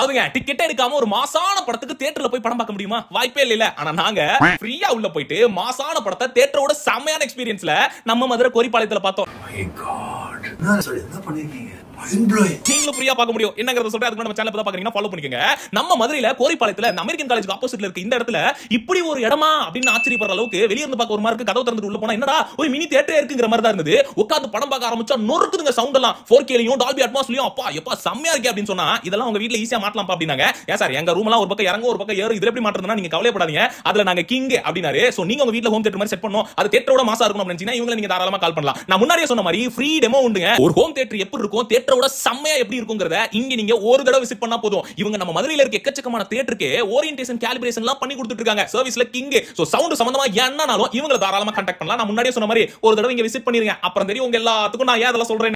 அதாவதுங்க டிக்கெட் எடுக்காம ஒரு மாசான படத்துக்கு தியேட்டர்ல போய் படம் பார்க்க முடியுமா வாய்ப்பே இல்ல ஆனா நாங்க ஃப்ரீயா உள்ள போயிட்டு மாசான படத்தை தியேட்டரோட செம்மையான எக்ஸ்பீரியன்ஸ்ல நம்ம மதுரை கோரிப்பாளையத்துல பார்த்தோம் My God. என்ன சொல்லி என்ன பண்ணிருக்கீங்க மைண்ட் ப்ளோயிங் நீங்களும் ஃப்ரீயா பார்க்க முடியும் என்னங்கறத சொல்றேன் அதுக்கு நம்ம சேனல் தான் பாக்குறீங்கன்னா ஃபாலோ பண்ணிக்கங்க நம்ம மதுரையில கோரிப்பாளையத்துல இந்த அமெரிக்கன் காலேஜ்க்கு ஆப்போசிட்ல இருக்க இந்த இடத்துல இப்படி ஒரு இடமா அப்படின்னு ஆச்சரியப்படுற அளவுக்கு வெளிய இருந்து பார்க்க ஒரு மாதிரி இருக்கு கதவு திறந்துட்டு உள்ள போனா என்னடா ஒரு மினி தியேட்டரே இருக்குங்கிற மாதிரி தான் இருந்தது உட்கார்ந்து படம் பார்க்க ஆரம்பிச்சா நொறுக்குதுங்க சவுண்ட் எல்லாம் 4K லயும் டால்பி அட்மாஸ்லயும் அப்பா எப்பா செம்மையா இருக்கே அப்படின்னு சொன்னா இதெல்லாம் உங்க வீட்ல ஈஸியா மாட்டலாம்ப்பா அப்படின்னாங்க ஏன் சார் எங்க ரூம் எல்லாம் ஒரு பக்கம் இறங்க ஒரு பக்கம் ஏறும் இதுல எப்படி மாட்டுறதுனா நீங்க கவலைப்படாதீங்க அதுல நாங்க கிங் அப்படினாரு சோ நீங்க உங்க வீட்ல ஹோம் தியேட்டர் மாதிரி செட் பண்ணோம் அது தியேட்டரோட மாசா இருக்கணும் அப்படின்னு இவங்க நீங்க தாராளமா கால் பண்ணலாம் நான் முன்னாடியே சொன்ன மாதிரி ஃப்ரீ டெமோ உண்டுங்க ஒரு ஹோம் தியேட்டர் எப்படி இருக்கும் தியேட்டரோட செம்மையா எப்படி இருக்குங்கிறத இங்க நீங்க ஒரு தடவை விசிட் பண்ணா போதும் இவங்க நம்ம மதுரையில இருக்க எக்கச்சக்கமான தியேட்டருக்கு ஓரியன்டேஷன் கேலிபிரேஷன் எல்லாம் பண்ணி கொடுத்துட்டு இருக்காங்க சர்வீஸ்ல கிங் சோ சவுண்ட் சம்பந்தமா என்னனாலும் இவங்களை தாராளமா கான்டாக்ட் பண்ணலாம் நான் முன்னாடியே சொன்ன மாதிரி ஒரு தடவை இங்க விசிட் பண்ணிருங்க அப்புறம் தெரியும் உங்க எல்லாத்துக்கும் நான் ஏன் அதெல்லாம் சொல்றேன்